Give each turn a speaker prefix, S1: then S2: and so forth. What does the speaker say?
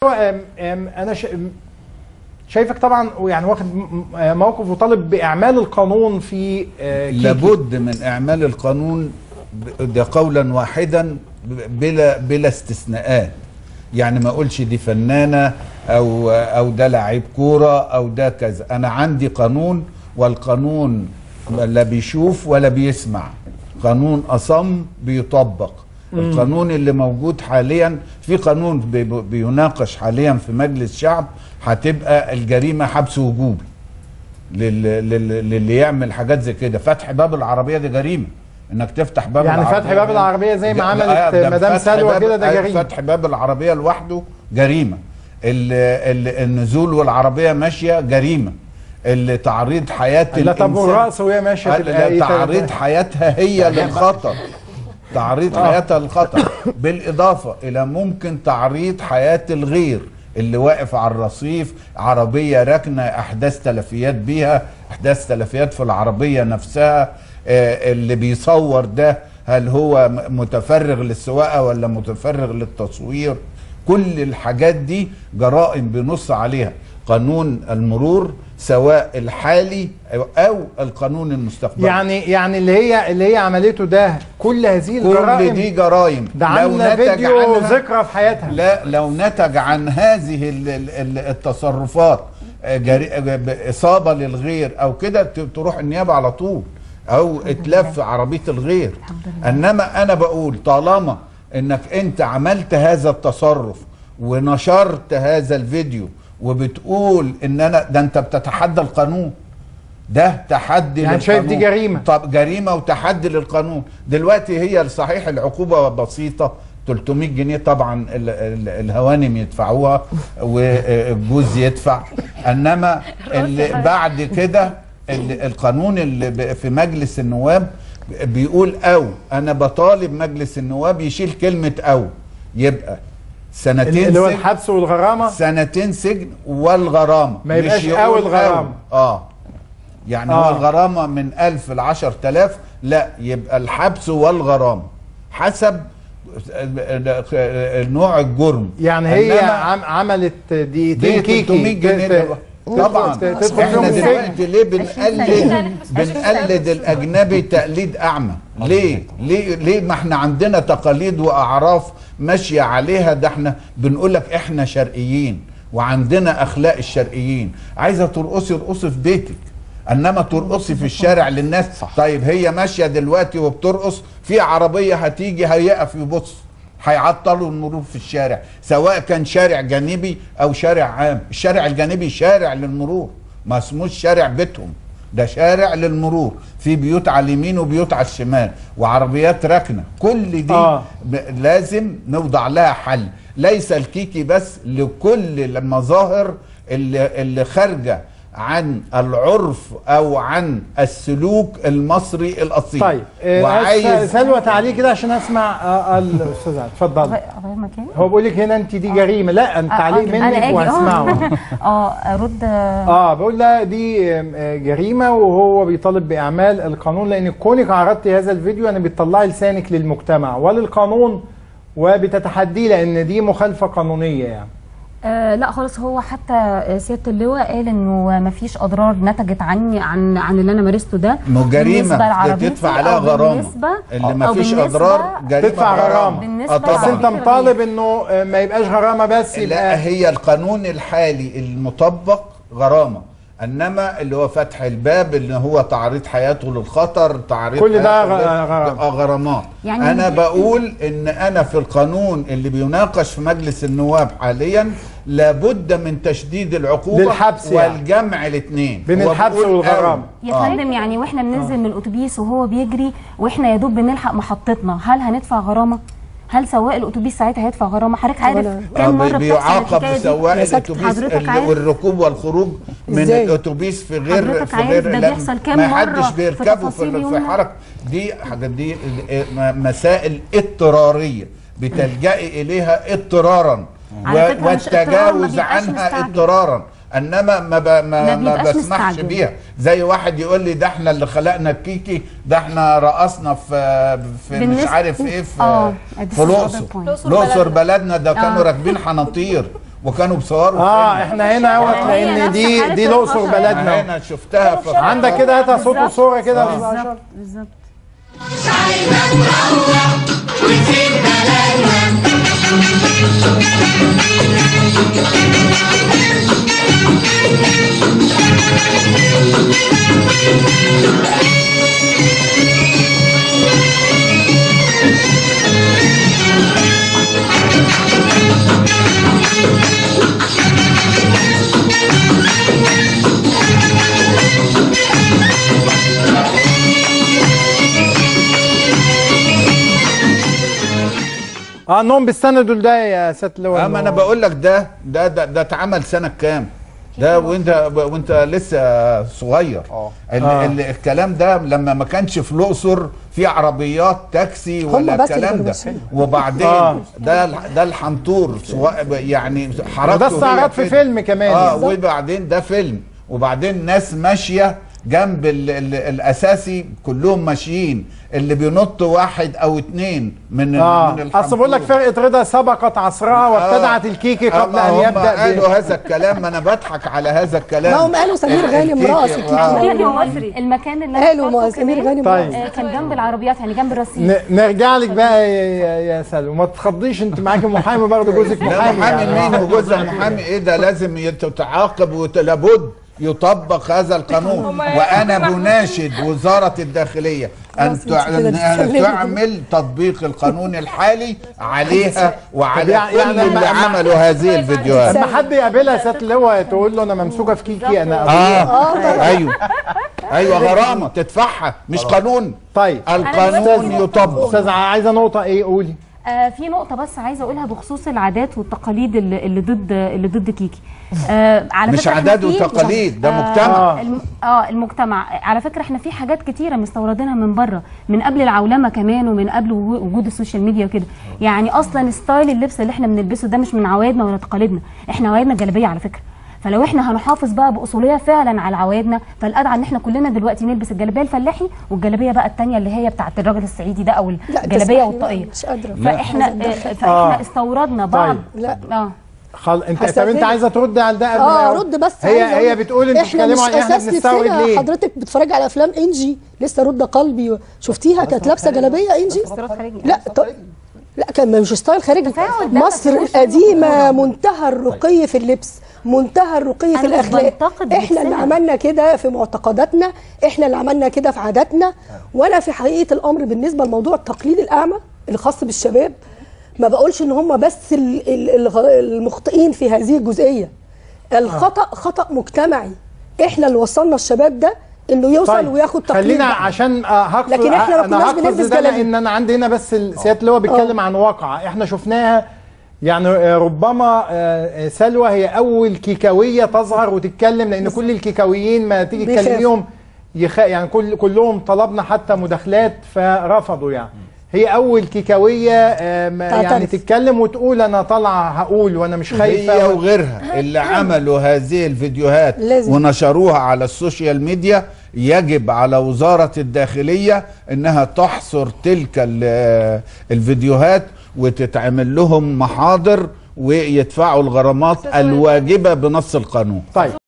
S1: أم أم انا ش... أم شايفك طبعا يعني واخد م- م- موقف وطالب باعمال القانون في آه، كيكي.
S2: لابد من اعمال القانون ب- ده قولا واحدا ب- بلا بلا استثناءات يعني ما اقولش دي فنانه او او ده لعيب كوره او ده كذا انا عندي قانون والقانون لا بيشوف ولا بيسمع قانون اصم بيطبق القانون اللي موجود حاليا في قانون بي- بيناقش حاليا في مجلس شعب هتبقى الجريمه حبس وجوبي لل- لل- للي يعمل حاجات زي كده فتح باب العربيه دي جريمه انك تفتح باب
S1: يعني
S2: العربية
S1: فتح باب العربية زي ما
S2: ده-
S1: عملت
S2: آه، ده
S1: مدام
S2: فتح
S1: سلوى
S2: باب-
S1: كده ده
S2: آه،
S1: جريمة.
S2: فتح باب العربيه لوحده جريمه ال ال النزول والعربيه ماشيه جريمه اللي تعريض حياه
S1: لا طب
S2: الإنسان-
S1: والرأس وهي ماشية
S2: آه،
S1: تبقى
S2: لا،
S1: إيه
S2: تعريض
S1: تاني؟
S2: حياتها هي للخطر تعريض حياتها للخطر بالإضافة إلى ممكن تعريض حياة الغير اللي واقف على الرصيف عربية راكنة أحداث تلفيات بيها أحداث تلفيات في العربية نفسها آه، اللي بيصور ده هل هو م- متفرغ للسواقة ولا متفرغ للتصوير كل الحاجات دي جرائم بنص عليها قانون المرور سواء الحالي أو- أو القانون المستقبلي
S1: يعني يعني اللي هي اللي هي عملته ده كل هذه
S2: كل
S1: الجرائم
S2: دي جرائم
S1: ده
S2: لو
S1: عامله
S2: نتج
S1: فيديو
S2: عنها-
S1: ذكرى في حياتها
S2: لا لو نتج عن هذه ال- ال- ال- التصرفات آه، جري- آه، ب- اصابه للغير او كده ت- تروح النيابه على طول او اتلاف في عربيه الغير انما انا بقول طالما انك انت عملت هذا التصرف ونشرت هذا الفيديو وبتقول ان انا ده انت بتتحدى القانون ده تحدي
S1: يعني شايف دي
S2: للقانون.
S1: جريمة.
S2: طب جريمه وتحدي للقانون دلوقتي هي صحيح العقوبه بسيطه 300 جنيه طبعا ال- ال- الهوانم يدفعوها والجوز يدفع انما اللي بعد كده ال- القانون اللي ب- في مجلس النواب بيقول او انا بطالب مجلس النواب يشيل كلمه او يبقى سنتين
S1: اللي هو
S2: سجن
S1: الحبس والغرامه
S2: سنتين سجن والغرامه
S1: ما يبقاش
S2: مش يقول
S1: أو الغرامة.
S2: اه يعني
S1: آه.
S2: هو الغرامه من 1000 ل 10000 لا يبقى الحبس والغرامه حسب نوع الجرم
S1: يعني هي
S2: إنما
S1: عم عملت دقيقتين
S2: دي
S1: كيكي
S2: 300 جنيه
S1: ت-
S2: دلوقتي. طبعا
S1: ت- تدخل
S2: احنا
S1: فيهم السجن
S2: دلوقتي ليه بنقلد بنقلد الاجنبي تقليد اعمى ليه ليه ليه ما احنا عندنا تقاليد واعراف ماشيه عليها ده احنا بنقول لك احنا شرقيين وعندنا اخلاق الشرقيين عايزه ترقصي ارقصي في بيتك انما ترقصي في الشارع للناس طيب هي ماشيه دلوقتي وبترقص في عربيه هتيجي هيقف يبص هيعطلوا المرور في الشارع سواء كان شارع جانبي او شارع عام الشارع الجانبي شارع للمرور ما اسموش شارع بيتهم ده شارع للمرور في بيوت على اليمين وبيوت على الشمال وعربيات راكنه كل دي
S1: آه.
S2: ب- لازم نوضع لها حل ليس الكيكي بس لكل المظاهر اللي, اللي خارجه عن العرف او عن السلوك المصري الاصيل
S1: طيب آه،
S2: وعايز
S1: سلوى تعالي كده عشان اسمع آه، الاستاذ علي. اتفضل
S3: غير مكان
S1: هو بيقول لك هنا انت دي جريمه لا انت
S3: آه،
S1: تعليق
S3: آه، أنا
S1: منك
S3: آجي، آه.
S1: وهسمعه
S3: اه ارد
S1: اه بقول لها دي آم، آه، جريمه وهو بيطالب باعمال القانون لان كونك عرضتي هذا الفيديو انا بتطلعي لسانك للمجتمع وللقانون وبتتحديه لان دي مخالفه قانونيه يعني
S3: آه لا خالص هو حتى سياده اللواء قال انه ما فيش اضرار نتجت عني عن عن اللي انا مارسته ده
S2: مو
S3: بالنسبة
S2: جريمه
S3: لعربيتي
S2: تدفع عليها
S3: أو
S2: غرامه
S3: بالنسبة-
S2: اللي
S3: أو
S2: ما فيش
S3: بالنسبة-
S2: اضرار جريمه
S1: تدفع غرامة.
S3: بالنسبة
S2: آه
S1: بس
S2: طبعا
S1: انت
S3: لعربية
S1: مطالب انه آه، ما يبقاش غرامه بس
S2: لا
S1: يبقى
S2: هي القانون الحالي المطبق غرامه انما اللي هو فتح الباب اللي هو تعريض حياته للخطر تعريض
S1: كل ده
S2: حياته
S1: غ-
S2: لل-
S1: غرامة.
S2: آه، غرامات
S3: يعني
S2: يعني انا
S3: من-
S2: بقول ان انا في القانون اللي بيناقش في مجلس النواب حاليا لابد من تشديد العقوبه
S1: للحبس يعني.
S2: والجمع الاثنين
S1: بين الحبس والغرامة.
S3: يا فندم يعني واحنا بننزل من الاتوبيس وهو بيجري واحنا يا دوب بنلحق محطتنا هل هندفع غرامه؟ هل سواق الاتوبيس ساعتها هيدفع غرامه؟ حضرتك عارف كم مره بتحصل
S2: بيعاقب
S3: الحكايه دي؟
S2: سواق
S4: يا ساتر،
S2: الاتوبيس
S3: حضرتك
S2: ال-
S3: عارف؟
S2: والركوب والخروج من
S4: إزاي؟
S2: الاتوبيس في غير
S3: حضرتك
S2: في
S3: عارف
S2: غير
S3: ده
S2: لا،
S3: بيحصل كام
S2: ما
S3: مرة
S2: حدش
S3: في
S2: بيركبوا في,
S3: تفاصيل
S2: في
S3: يومنا؟
S2: حركه دي حاجات دي ال- م- مسائل اضطراريه بتلجئي اليها اضطرارا
S3: على
S2: و-
S3: فكرة مش اضطرار، ما
S2: والتجاوز
S3: بيبقاش
S2: عنها
S3: مستعجل.
S2: اضطرارا انما ما ب...
S3: ما
S2: ما, ما
S3: بيبقاش
S2: بسمحش
S3: مستعجل.
S2: بيها زي واحد يقول لي ده احنا اللي خلقنا الكيكي ده احنا رقصنا في في مش
S3: بالنسبة-
S2: عارف ايه في
S3: آه،
S2: في
S3: this is
S2: الاقصر
S3: other point.
S2: الاقصر بلدنا ده كانوا
S3: آه.
S2: راكبين حناطير وكانوا بيصوروا
S1: اه
S2: فيلم.
S1: احنا هنا اهوت
S3: هي
S1: لان
S3: نفس
S1: دي
S3: حالة
S1: دي الاقصر
S3: الحشرة.
S1: بلدنا
S2: انا شفتها في
S1: عندك كده هاتها صوت
S3: بالظبط.
S1: وصوره كده يا أستاذ
S3: بالظبط
S1: أشرف.
S3: بالظبط
S1: اه انهم بيستندوا لده يا سياده اللواء
S2: اما انا
S1: إنه-
S2: بقول لك ده ده ده, ده اتعمل سنه كام ده وانت وانت لسه صغير ال
S1: آه.
S2: ال الكلام ده لما ما كانش في الاقصر في عربيات تاكسي ولا
S4: بس اللي
S2: الكلام
S4: كانوا
S2: ده
S4: ماشيين.
S2: وبعدين
S1: آه.
S2: ده ال- ده الحنطور سواء يعني حركته
S1: وده استعراض
S2: هي
S1: في
S2: كده.
S1: فيلم كمان
S2: اه
S1: يعني.
S2: وبعدين ده فيلم وبعدين ناس ماشيه جنب ال ال الاساسي كلهم ماشيين اللي بينط واحد او اتنين من ال-
S1: اه
S2: من
S1: اصل بقول لك
S2: الحنطور.
S1: فرقه رضا سبقت عصرها وابتدعت الكيكي قبل
S2: أما
S1: ان
S2: هم
S1: يبدا
S2: قالوا
S1: ب...
S2: هذا الكلام ما انا بضحك على هذا الكلام
S4: ما هم قالوا سمير غانم
S2: الكيكي-
S4: رأس الكيكي.
S2: آه.
S3: يعني مصري المكان اللي أنا
S4: قالوا ما
S3: اخترته
S4: سمير
S3: كمان،
S4: غانم
S1: طيب.
S3: آه، كان جنب العربيات يعني جنب الرصيف
S1: ن... نرجع لك بقى يا, يا, يا سلوى ما تتخضيش انت معاكي محامي برضه جوزك
S2: لا
S1: محامي
S2: محامي
S1: يعني.
S2: مين وجوزها محامي ايه ده لازم يتعاقب ولابد يطبق هذا القانون وانا بناشد وزاره الداخليه ان
S4: خلاص،
S2: تع-
S4: انت كده
S2: أن
S4: بتتكلمي.
S2: تعمل تطبيق القانون الحالي عليها
S1: طب
S2: وعلى
S1: يعني-
S2: كل
S1: يعني
S2: اللي
S1: لما-
S2: عملوا هذه الفيديوهات
S1: لما حد يقابلها سياده اللواء تقول له انا ممسوكه في كيكي انا أبويا.
S2: اه ايوه ايوه غرامه تدفعها مش قانون
S1: طيب
S2: القانون يطبق
S1: استاذ عايزه نقطه ايه قولي
S3: آه في نقطة بس عايزة أقولها بخصوص العادات والتقاليد اللي, اللي ضد اللي ضد كيكي. آه على
S2: مش
S3: فكرة إحنا
S2: عادات
S3: في-
S2: وتقاليد ده
S3: آه
S2: مجتمع
S3: الم... اه المجتمع على فكرة احنا في حاجات كتيرة مستوردينها من بره من قبل العولمة كمان ومن قبل وجو- وجود السوشيال ميديا وكده. يعني أصلا ستايل اللبس اللي احنا بنلبسه ده مش من عوايدنا ولا تقاليدنا، احنا عوايدنا الجلابية على فكرة. فلو احنا هنحافظ بقى باصوليه فعلا على عوايدنا فالادعى ان احنا كلنا دلوقتي نلبس الجلابيه الفلاحي والجلابيه بقى الثانيه اللي هي بتاعت الراجل الصعيدي ده او
S4: لا،
S3: الجلابيه
S4: تسمحي
S3: والطاقيه
S4: بقى، مش قادرة.
S3: فاحنا
S4: لازم
S3: آه،
S4: ندخل.
S3: فاحنا
S1: آه.
S3: استوردنا بعض
S1: طيب.
S4: لا.
S3: اه
S1: خل... انت طب
S4: هستأذنك.
S1: انت عايزه ترد على ده قبل
S4: اه
S1: ما-
S4: رد بس
S1: هي
S4: عايزة
S1: هي
S4: أقول-
S1: بتقول انتوا
S4: احنا مش
S1: بتتكلموا عن احنا
S4: اساس
S1: بنستورد
S4: نفسنا
S1: ليه
S4: حضرتك بتتفرج على افلام انجي لسه رد قلبي شفتيها كانت لابسه جلابيه انجي لا ط... لا كان مش ستايل خارجي
S3: تفاعل ده
S4: مصر
S3: مفهوش
S4: القديمه منتهى الرقي في اللبس منتهى الرقي في
S3: أنا مش
S4: الاخلاق
S3: بنتقد
S4: احنا اللي
S3: لبسنا.
S4: عملنا كده في معتقداتنا احنا اللي عملنا كده في عاداتنا وانا في حقيقه الامر بالنسبه لموضوع التقليد الاعمى الخاص بالشباب ما بقولش ان هم بس ال- ال- الغ- المخطئين في هذه الجزئيه الخطا خطا مجتمعي احنا اللي وصلنا الشباب ده انه يوصل وياخد تقليد
S1: خلينا
S4: بقى.
S1: عشان آه، هقصد
S4: لكن إحنا ما
S1: انا
S4: كناش
S1: هقصد
S4: بنلبس
S1: ده
S4: جلابية.
S1: لان انا عندي هنا بس السياده اللي هو بيتكلم عن واقعه احنا شفناها يعني آه، ربما آه، سلوى هي اول كيكاويه تظهر وتتكلم لان كل الكيكاويين ما تيجي
S4: بيخافوا.
S1: تكلميهم يخ... يعني كل كلهم طلبنا حتى مداخلات فرفضوا يعني هي اول كيكاويه آه، ما- يعني
S4: تعترف.
S1: تتكلم وتقول انا طالعه هقول وانا مش
S2: هي
S1: خايفه
S2: وغيرها اللي عملوا هذه الفيديوهات
S4: لازم.
S2: ونشروها على السوشيال ميديا يجب على وزارة الداخلية انها تحصر تلك ال- الفيديوهات وتتعمل لهم محاضر ويدفعوا الغرامات الواجبة بنص القانون
S1: طيب